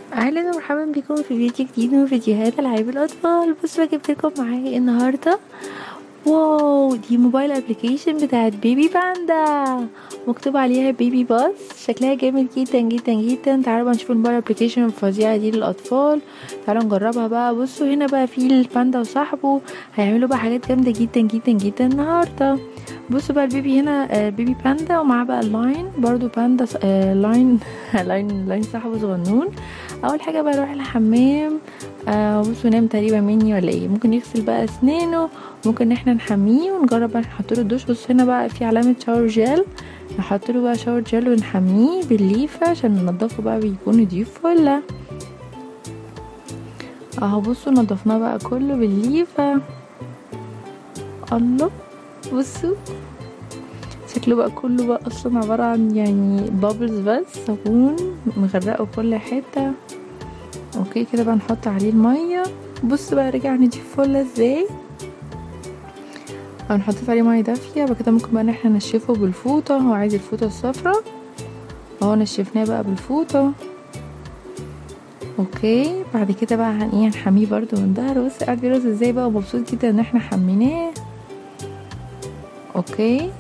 اهلا ومرحبا بكم في فيديو جديد من فيديوهات العاب الاطفال بصوا جبت لكم معايا النهارده واو دي موبايل ابلكيشن بتاعت بيبي باندا مكتوب عليها بيبي باص شكلها جامد جدا جدا جدا تعالوا بقى نشوف الموبايل ابلكيشن الفظيعه دي للاطفال تعالوا نجربها بقى بصوا هنا بقى في الباندا وصاحبه هيعملوا بقى حاجات جامده جدا جدا جدا النهارده بصوا بقى البيبي هنا آه بيبي باندا ومعاه بقى اللاين برضو باندا آه لاين لاين لاين صاحبه صغنون اول حاجه بقى اروح الحمام آه بصوا نام تقريبا مني ولا ايه ممكن يغسل بقى اسنانه ممكن ان احنا نحميه ونجرب بقى نحط له الدش بص هنا بقى في علامه شاور جel نحط له بقى شاور جel ونحميه بالليفه عشان ننضفه بقى بيكون نضيف ولا اهو بصوا نضفناه بقى كله بالليفه الله بصوا شكله بقى كله بقى اصلا عبارة عن يعني بابلز بس صابون مغرقه كل حتة اوكي كده بقى نحط عليه المية بص بقى رجع نضيف فله ازاي هنحط عليه مية دافية بعد كده ممكن بقى ان احنا نشفه بالفوطة هو عايز الفوطة الصفرا اهو نشفناه بقى بالفوطة اوكي بعد كده بقى هن ايه هنحميه برضو من ظهره بص قاعد بيرقص ازاي بقى ومبسوط جدا ان احنا حميناه اوكي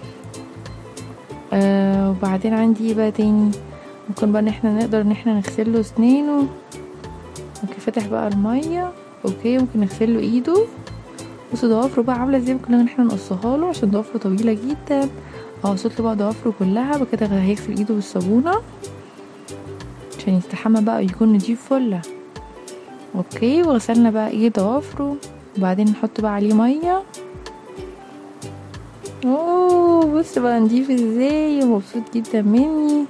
آه وبعدين عندي بقى تاني ممكن بقى ان احنا نقدر ان احنا نغسل له اسنانه اوكي فتح بقى الميه اوكي ممكن نغسل له ايده بصوا ضوافره بقى عامله ازاي ممكن ان احنا نقصها له عشان ضوافره طويله جدا اهو له بقى ضوافره كلها بعد كده هيغسل ايده بالصابونه عشان يستحمى بقى ويكون نضيف فله اوكي وغسلنا بقى ايه ضوافره وبعدين نحط بقى عليه ميه اوه بص بقى نضيف ازاي ومبسوط جدا مني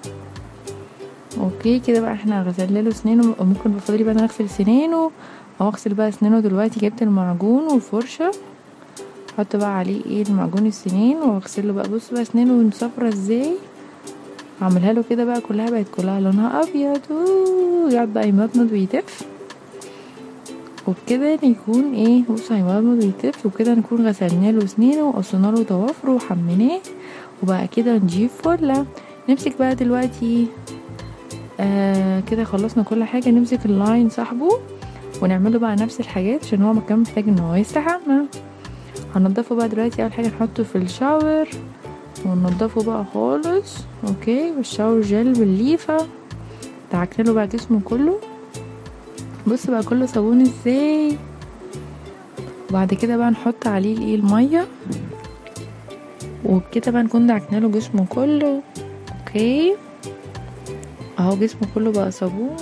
اوكي كده بقى احنا غسلنا له سنانه ممكن بفضلي بقى نغسل سنانه او اغسل بقى سنانه دلوقتي جبت المعجون والفرشه احط بقى عليه ايه المعجون السنين واغسل له بقى بص بقى سنانه صفرة ازاي اعملها له كده بقى كلها بقت كلها لونها ابيض اوه يقعد بقى يمضمض ويتف وبكده يكون ايه بص هيمضمض ويتف وكده نكون غسلنا له سنينه وقصينا له ضوافره وحميناه وبقى كده نجيب فله نمسك بقى دلوقتي آه كده خلصنا كل حاجه نمسك اللاين صاحبه ونعمله بقى نفس الحاجات عشان هو مكان محتاج ان هو يستحمى هنضفه بقى دلوقتي اول حاجه نحطه في الشاور وننضفه بقى خالص اوكي بالشاور جل بالليفه دعكنا له بقى جسمه كله بص بقى كله صابون ازاي وبعد كده بقى نحط عليه الايه الميه وبكده بقى نكون دعكنا له جسمه كله اوكي اهو جسمه كله بقى صابون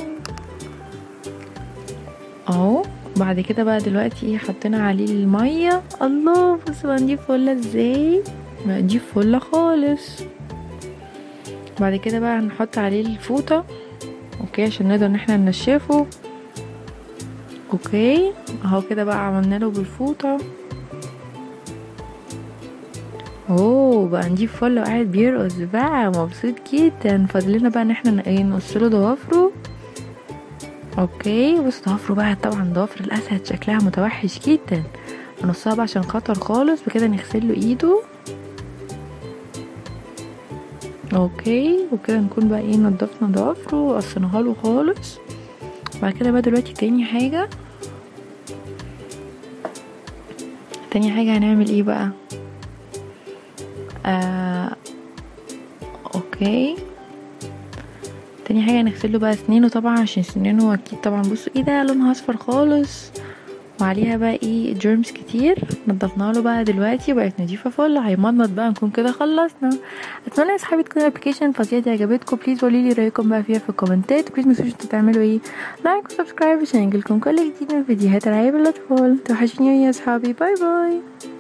اهو بعد كده بقى دلوقتي ايه حطينا عليه الميه الله بص بقى نجيب فله ازاي بقى نجيب فله خالص بعد كده بقى هنحط عليه الفوطه اوكي عشان نقدر ان احنا ننشفه اوكي اهو كده بقى عملنا له بالفوطه اوه بقى نجيب فل وقاعد بيرقص بقى مبسوط جدا فاضلنا بقى ان احنا ايه نقص له ضوافره اوكي بص ضوافره بقى طبعا ضوافر الاسد شكلها متوحش جدا هنقصها بقى عشان خطر خالص بكده نغسل له ايده اوكي وكده نكون بقى ايه نضفنا ضوافره وقصيناها له خالص بعد كده بقى دلوقتي تاني حاجة تاني حاجة هنعمل ايه بقى آه اوكي تاني حاجة هنغسله بقى سنينه طبعا عشان سنينه اكيد طبعا بصوا ايه ده لونها اصفر خالص وعليها بقى ايه جيرمز كتير نضفناها له بقى دلوقتي بقت نضيفه فل هيمضمض بقى نكون كده خلصنا اتمنى يا اصحابي تكون الابلكيشن الفظيعه دي عجبتكم بليز قولي لي رايكم بقى فيها في الكومنتات بليز متنسوش تعملوا ايه لايك وسبسكرايب عشان يجيلكم كل جديد من فيديوهات العاب الاطفال توحشوني يا اصحابي باي باي